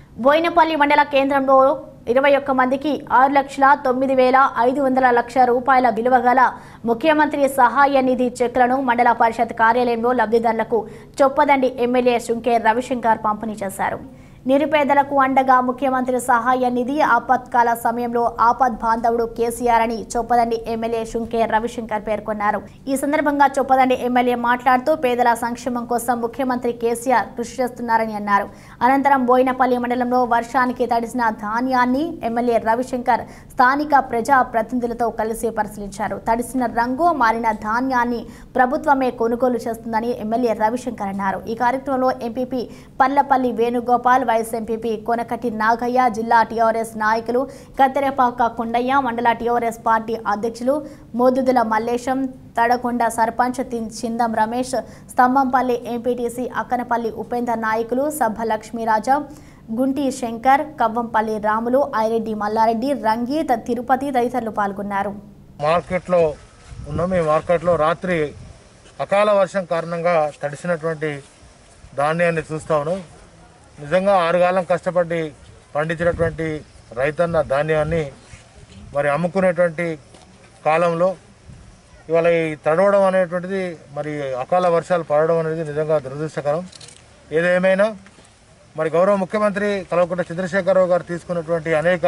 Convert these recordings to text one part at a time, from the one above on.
బోయినపల్లి మండల కేంద్రంలో ఇరవై ఒక్క మందికి ఆరు లక్షల తొమ్మిది వేల ఐదు వందల లక్ష రూపాయల విలువ గల ముఖ్యమంత్రి సహాయ నిధి చెక్లను మండల పరిషత్ కార్యాలయంలో లబ్ధిదారులకు చొప్పదండి ఎమ్మెల్యే శుంకే రవిశంకర్ పంపిణీ చేశారు నిరుపేదలకు అండగా ముఖ్యమంత్రి సహాయ నిధి ఆపత్కాల సమయంలో ఆపద్ బాంధవుడు కేసీఆర్ అని చొప్పదండి ఎమ్మెల్యే శుంకే రవిశంకర్ పేర్కొన్నారు ఈ సందర్భంగా చొప్పదండి ఎమ్మెల్యే మాట్లాడుతూ పేదల సంక్షేమం కోసం ముఖ్యమంత్రి కేసీఆర్ కృషి చేస్తున్నారని అన్నారు అనంతరం బోయినపల్లి మండలంలో వర్షానికి తడిసిన ధాన్యాన్ని ఎమ్మెల్యే రవిశంకర్ స్థానిక ప్రజా ప్రతినిధులతో కలిసి పరిశీలించారు తడిసిన రంగు మారిన ధాన్యాన్ని ప్రభుత్వమే కొనుగోలు చేస్తుందని ఎమ్మెల్యే రవిశంకర్ అన్నారు ఈ కార్యక్రమంలో MPP Pallapalli Venugopal vice MPP Konakati Nagaiah జిల్లా టీఆర్ఎస్ నాయకులు కత్తెరపాక కొండయ్య మండల టీఆర్ఎస్ పార్టీ అధ్యక్షులు మోదుదుల మల్లేశం తడకొండ సర్పంచ్ తిన్- చిందం రమేష్ స్తంభంపల్లి ఎంపీటీసీ అక్కనపల్లి ఉపేందర్ నాయకులు సభ లక్ష్మీరాజా గుంటి శంకర్ కవ్వంపల్లి రాములు ఐరెడ్డి మల్లారెడ్డి రంగి త- తిరుపతి తదితరులు పాల్గొన్నారు మార్కెట్లో ఉన్నాం ఈ మార్కెట్లో రాత్రి అకాల వర్షం కారణంగా తడిసినటువంటి ధాన్యాన్ని చూస్తా ఉన్నాం నిజంగా ఆరుగాలం కష్టపడి పండించినటువంటి రైతన్న ధాన్యాన్ని మరి అమ్ముకునేటువంటి కాలంలో ఇవాళ ఈ తడవడం అనేటువంటిది మరి అకాల వర్షాలు పడడం అనేది నిజంగా దురదృష్టకరం ఏదేమైనా మరి గౌరవ ముఖ్యమంత్రి కల్వకుంట్ల చంద్రశేఖరరావు గారు తీసుకున్నటువంటి అనేక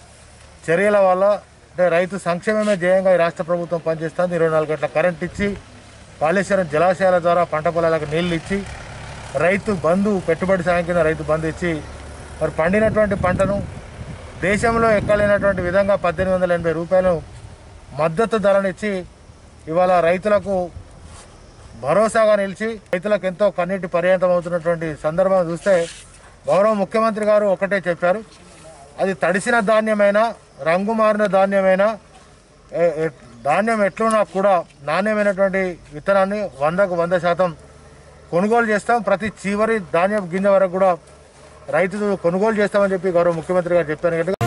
చర్యల వల్ల అంటే రైతు సంక్షేమమే ధ్యేయంగా ఈ రాష్ట్ర ప్రభుత్వం పనిచేస్తుంది ఇరవై నాలుగు గంటల కరెంట్ ఇచ్చి కాళేశ్వరం జలాశయాల ద్వారా పంట పొలాలకు నీళ్లు ఇచ్చి రైతు బంధు పెట్టుబడి సాయం కింద రైతు బంధు ఇచ్చి మరి పండినటువంటి పంటను దేశంలో ఎక్కలేనటువంటి విధంగా పద్దెనిమిది వందల ఎనభై రూపాయలు మద్దతు ధరనిచ్చి ఇవాళ రైతులకు భరోసాగా నిలిచి రైతులకు ఎంతో కన్నీటి పర్యంతం అవుతున్నటువంటి సందర్భం చూస్తే గౌరవ ముఖ్యమంత్రి గారు ఒకటే చెప్పారు అది తడిసిన ధాన్యమైనా రంగు మారిన ధాన్యమైనా ఏ- ఏ- ధాన్యం ఎట్లున్నా కూడా నాణ్యమైనటువంటి విత్తనాన్ని వందకు వంద శాతం కొనుగోలు చేస్తాం ప్రతి చివరి ధాన్యం గింజ వరకు కూడా రైతు కొనుగోలు చేస్తామని చెప్పి గౌరవ ముఖ్యమంత్రి గారు చెప్పారు